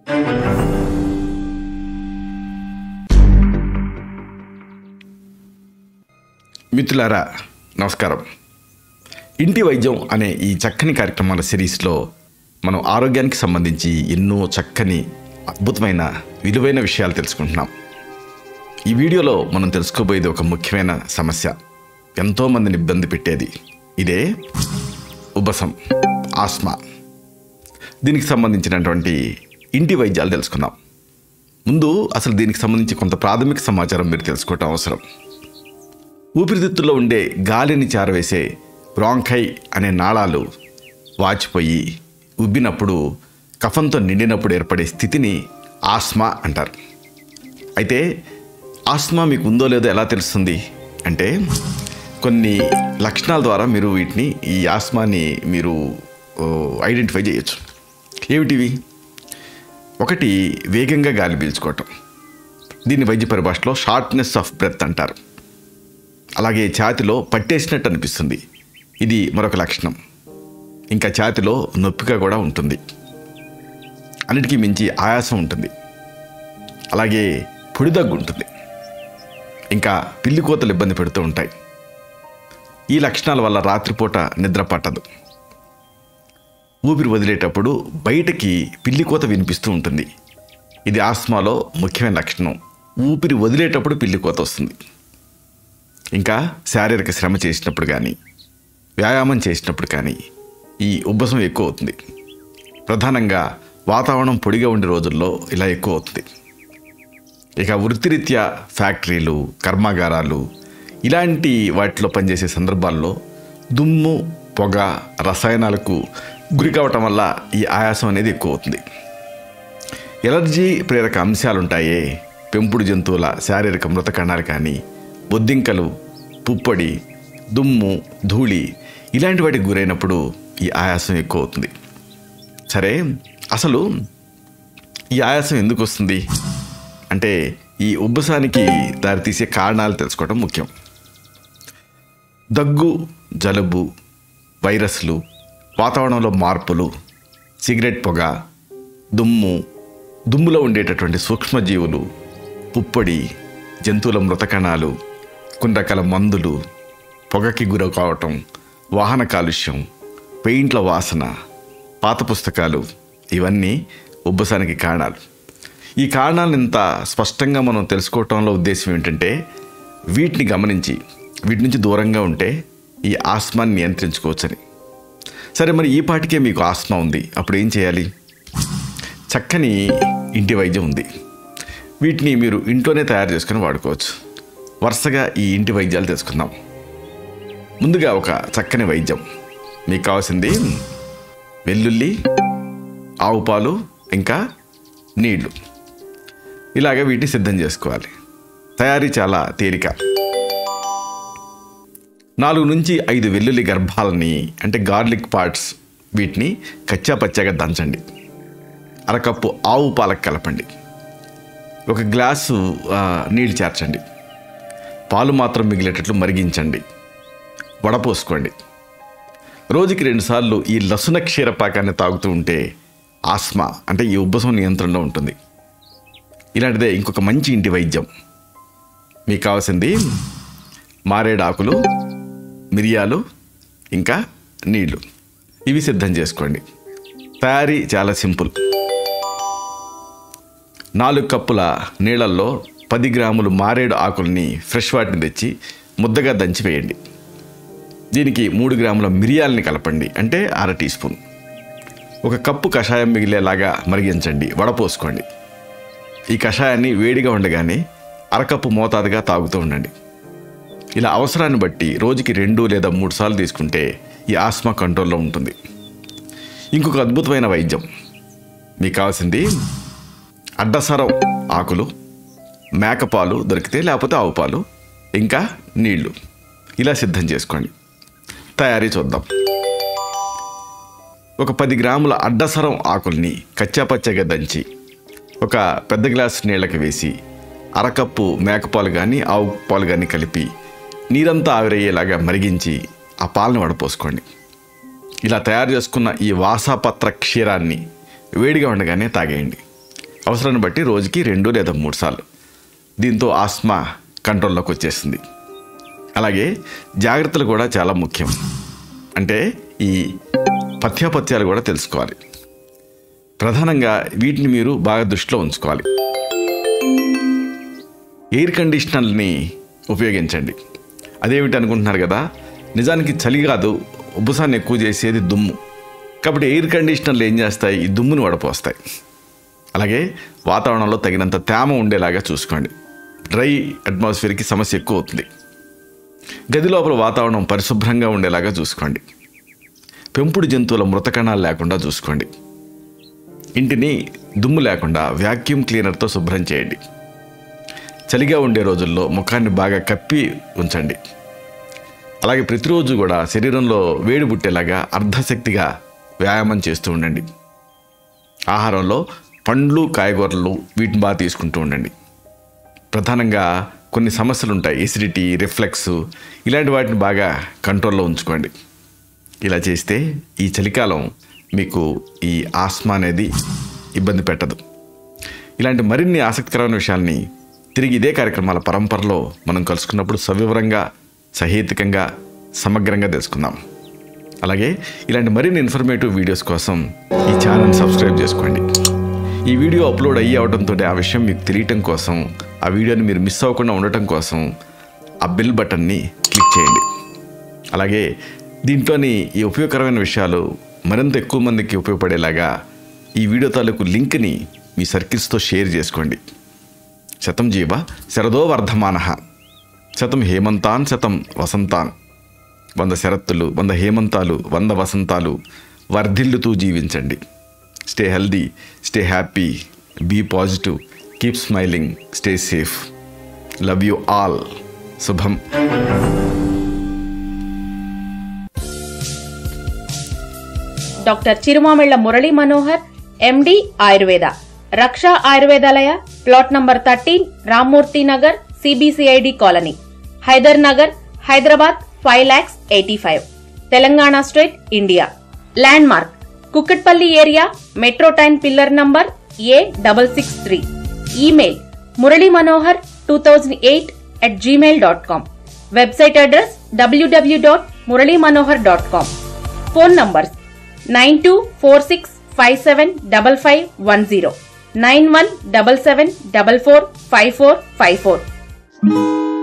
మిత్రులారా నమస్కారం ఇంటి వైద్యం అనే ఈ చక్కని కార్యక్రమాల సిరీస్లో మనం ఆరోగ్యానికి సంబంధించి ఎన్నో చక్కని అద్భుతమైన విలువైన విషయాలు తెలుసుకుంటున్నాం ఈ వీడియోలో మనం తెలుసుకోబోయేది ఒక ముఖ్యమైన సమస్య ఎంతోమందిని ఇబ్బంది పెట్టేది ఇదే ఉబ్బసం ఆస్మా దీనికి సంబంధించినటువంటి ఇంటి వైద్యాలు తెలుసుకుందాం ముందు అసలు దీనికి సంబంధించి కొంత ప్రాథమిక సమాచారం మీరు తెలుసుకోవటం అవసరం ఊపిరితిత్తుల్లో ఉండే గాలిని చేరవేసే బ్రాంకై అనే నాళాలు వాచిపోయి ఉబ్బినప్పుడు కఫంతో నిండినప్పుడు ఏర్పడే స్థితిని ఆస్మా అంటారు అయితే ఆస్మా మీకు ఉందో లేదో ఎలా తెలుస్తుంది అంటే కొన్ని లక్షణాల ద్వారా మీరు వీటిని ఈ ఆస్మాని మీరు ఓ, ఐడెంటిఫై చేయొచ్చు ఏమిటివి ఒకటి వేగంగా గాలి పీల్చుకోవటం దీన్ని వైద్య పరిభాషలో షార్ట్నెస్ ఆఫ్ బ్రెత్ అంటారు అలాగే ఛాతిలో పట్టేసినట్టు అనిపిస్తుంది ఇది మరొక లక్షణం ఇంకా ఛాతిలో నొప్పిగా కూడా ఉంటుంది అన్నిటికీ మించి ఆయాసం ఉంటుంది అలాగే పొడిదగ్గు ఉంటుంది ఇంకా పిల్లి కోతలు ఇబ్బంది పెడుతూ ఉంటాయి ఈ లక్షణాల వల్ల రాత్రిపూట నిద్ర పట్టదు ఊపిరి వదిలేటప్పుడు బయటకి పిల్లి కోత వినిపిస్తూ ఉంటుంది ఇది ఆస్మాలో ముఖ్యమైన లక్షణం ఊపిరి వదిలేటప్పుడు పిల్లి కోత వస్తుంది ఇంకా శారీరక శ్రమ చేసినప్పుడు కానీ వ్యాయామం చేసినప్పుడు కానీ ఈ ఉబ్బసం ఎక్కువ అవుతుంది ప్రధానంగా వాతావరణం పొడిగా ఉండే రోజుల్లో ఇలా ఎక్కువ అవుతుంది ఇక వృత్తిరీత్యా ఫ్యాక్టరీలు కర్మాగారాలు ఇలాంటి వాటిలో పనిచేసే సందర్భాల్లో దుమ్ము పొగ రసాయనాలకు గురి కావటం వల్ల ఈ ఆయాసం అనేది ఎక్కువ అవుతుంది ఎలర్జీ ప్రేరక అంశాలు ఉంటాయే పెంపుడు జంతువుల శారీరక మృత కణాలు కానీ బొద్దింకలు పుప్పొడి దుమ్ము ధూళి ఇలాంటి వాటికి గురైనప్పుడు ఈ ఆయాసం ఎక్కువ అవుతుంది సరే అసలు ఈ ఆయాసం ఎందుకు వస్తుంది అంటే ఈ ఉబ్బసానికి దారితీసే కారణాలు తెలుసుకోవడం ముఖ్యం దగ్గు జలుబు వైరస్లు వాతావరణంలో మార్పులు సిగరెట్ పొగ దుమ్ము దుమ్ములో ఉండేటటువంటి సూక్ష్మజీవులు పుప్పొడి జంతువుల మృత కణాలు కొన్ని రకాల మందులు పొగకి గురి కావటం వాహన కాలుష్యం పెయింట్ల వాసన పాత పుస్తకాలు ఇవన్నీ ఉబ్బసానికి కారణాలు ఈ కారణాలను ఇంత స్పష్టంగా మనం తెలుసుకోవటంలో ఉద్దేశం ఏంటంటే వీటిని గమనించి వీటి నుంచి దూరంగా ఉంటే ఈ ఆస్మాని నియంత్రించుకోవచ్చని సరే మరి ఈ పాటికే మీకు ఆస్మా ఉంది అప్పుడు ఏం చేయాలి చక్కని ఇంటి వైద్యం ఉంది వీటిని మీరు ఇంట్లోనే తయారు చేసుకుని వాడుకోవచ్చు వరుసగా ఈ ఇంటి వైద్యాలు తెలుసుకుందాం ముందుగా ఒక చక్కని వైద్యం మీకు కావాల్సింది వెల్లుల్లి ఆవు పాలు ఇంకా నీళ్లు ఇలాగ వీటిని సిద్ధం చేసుకోవాలి తయారీ చాలా తేలిక నాలుగు నుంచి ఐదు వెల్లుల్లి గర్భాలని అంటే గార్లిక్ పార్ట్స్ వీటిని కచ్చా పచ్చాగా దంచండి అరకప్పు ఆవు పాలకు కలపండి ఒక గ్లాసు ఆ, నీళ్ళు చేర్చండి పాలు మాత్రం మిగిలేటట్లు మరిగించండి వడపోసుకోండి రోజుకి రెండుసార్లు ఈ లసున క్షీరపాకాన్ని తాగుతూ ఉంటే ఆస్మా అంటే ఈ ఉబ్బసం నియంత్రణలో ఉంటుంది ఇలాంటిదే ఇంకొక మంచి ఇంటి వైద్యం మీకు కావాల్సింది మారేడు ఆకులు మిరియాలు ఇంకా నీళ్లు ఇవి సిద్ధం చేసుకోండి తయారీ చాలా సింపుల్ నాలుగు కప్పుల నీళ్ళల్లో పది గ్రాములు మారేడు ఆకుల్ని ఫ్రెష్ వాటిని తెచ్చి ముద్దగా దంచి వేయండి దీనికి మూడు గ్రాముల మిరియాలని కలపండి అంటే అర టీ స్పూన్ ఒక కప్పు కషాయం మిగిలేలాగా మరిగించండి వడపోసుకోండి ఈ కషాయాన్ని వేడిగా ఉండగానే అరకప్పు మోతాదుగా తాగుతూ ఉండండి ఇలా అవసరాన్ని బట్టి రోజుకి రెండు లేదా మూడు సార్లు తీసుకుంటే ఈ ఆస్మా కంట్రోల్లో ఉంటుంది ఇంకొక అద్భుతమైన వైద్యం మీకు కావాల్సింది అడ్డసరం ఆకులు మేకపాలు దొరికితే లేకపోతే ఆవు పాలు ఇంకా నీళ్లు ఇలా సిద్ధం చేసుకోండి తయారీ చూద్దాం ఒక పది గ్రాముల అడ్డసరం ఆకుల్ని కచ్చాపచ్చగా దంచి ఒక పెద్ద గ్లాస్ నీళ్ళకి వేసి అరకప్పు మేకపాలు కానీ ఆవు పాలు కానీ కలిపి నీరంతా ఆవిరయ్యేలాగా మరిగించి ఆ పాలను వడపోసుకోండి ఇలా తయారు చేసుకున్న ఈ వాసాపత్ర క్షీరాన్ని వేడిగా ఉండగానే తాగేయండి అవసరాన్ని బట్టి రోజుకి రెండు లేదా మూడు సార్లు దీంతో ఆస్మా కంట్రోల్లోకి వచ్చేస్తుంది అలాగే జాగ్రత్తలు కూడా చాలా ముఖ్యం అంటే ఈ పథ్యాపథ్యాలు కూడా తెలుసుకోవాలి ప్రధానంగా వీటిని మీరు బాగా దృష్టిలో ఉంచుకోవాలి ఎయిర్ కండిషనర్ని ఉపయోగించండి అదేమిటి అనుకుంటున్నారు కదా నిజానికి చలి కాదు ఉబ్బసాన్ని ఎక్కువ చేసేది దుమ్ము కాబట్టి ఎయిర్ కండిషనర్లు ఏం చేస్తాయి ఈ దుమ్ముని వడపోస్తాయి అలాగే వాతావరణంలో తగినంత తేమ ఉండేలాగా చూసుకోండి డ్రై అట్మాస్ఫియర్కి సమస్య ఎక్కువ అవుతుంది గది లోపల వాతావరణం పరిశుభ్రంగా ఉండేలాగా చూసుకోండి పెంపుడు జంతువుల మృతకణాలు లేకుండా చూసుకోండి ఇంటిని దుమ్ము లేకుండా వ్యాక్యూమ్ క్లీనర్తో శుభ్రం చేయండి చలిగా ఉండే రోజుల్లో ముఖాన్ని బాగా కప్పి ఉంచండి అలాగే ప్రతిరోజు కూడా శరీరంలో వేడి పుట్టేలాగా అర్ధశక్తిగా వ్యాయామం చేస్తూ ఉండండి ఆహారంలో పండ్లు కాయగూరలు వీటిని బాగా తీసుకుంటూ ఉండండి ప్రధానంగా కొన్ని సమస్యలు ఉంటాయి ఎసిడిటీ రిఫ్లెక్స్ ఇలాంటి వాటిని బాగా కంట్రోల్లో ఉంచుకోండి ఇలా చేస్తే ఈ చలికాలం మీకు ఈ ఆస్మా అనేది ఇబ్బంది పెట్టదు ఇలాంటి మరిన్ని ఆసక్తికరమైన విషయాల్ని తిరిగి ఇదే కార్యక్రమాల పరంపరలో మనం కలుసుకున్నప్పుడు సవివరంగా సహేతుకంగా సమగ్రంగా తెలుసుకుందాం అలాగే ఇలాంటి మరిన్ని ఇన్ఫర్మేటివ్ వీడియోస్ కోసం ఈ ఛానల్ సబ్స్క్రైబ్ చేసుకోండి ఈ వీడియో అప్లోడ్ అయ్యి అవడంతో ఆ విషయం మీకు తెలియటం కోసం ఆ వీడియోని మీరు మిస్ అవ్వకుండా ఉండటం కోసం ఆ బెల్ బటన్ని క్లిక్ చేయండి అలాగే దీంట్లోని ఈ ఉపయోగకరమైన విషయాలు మరింత ఎక్కువ మందికి ఉపయోగపడేలాగా ఈ వీడియో తాలూకు లింక్ని మీ సర్కిల్స్తో షేర్ చేసుకోండి శతం జీవ శరదో వర్ధమాన శతం హేమంతాన్ శతం వసంతాన్ వంద శరత్తులు వంద హేమంతాలు వంద వసంతాలు వర్ధిల్లుతూ జీవించండి stay healthy stay happy be positive keep smiling stay safe love you all శుభం doctor Chirumamilla Murali Manohar MD Ayurveda Raksha Ayurvedalaya plot number thirteen Rammurthy Nagar CBCID colony Hyder Nagar Hyderabad five lakhs eighty five Telangana state India landmark Kukatpally area metro train pillar number A double six three email Murali Manohar two thousand eight at Gmail dot com website address WW dot Murali Manohar dot com phone numbers nine two four six five seven double five one zero nine one double seven double four five four five four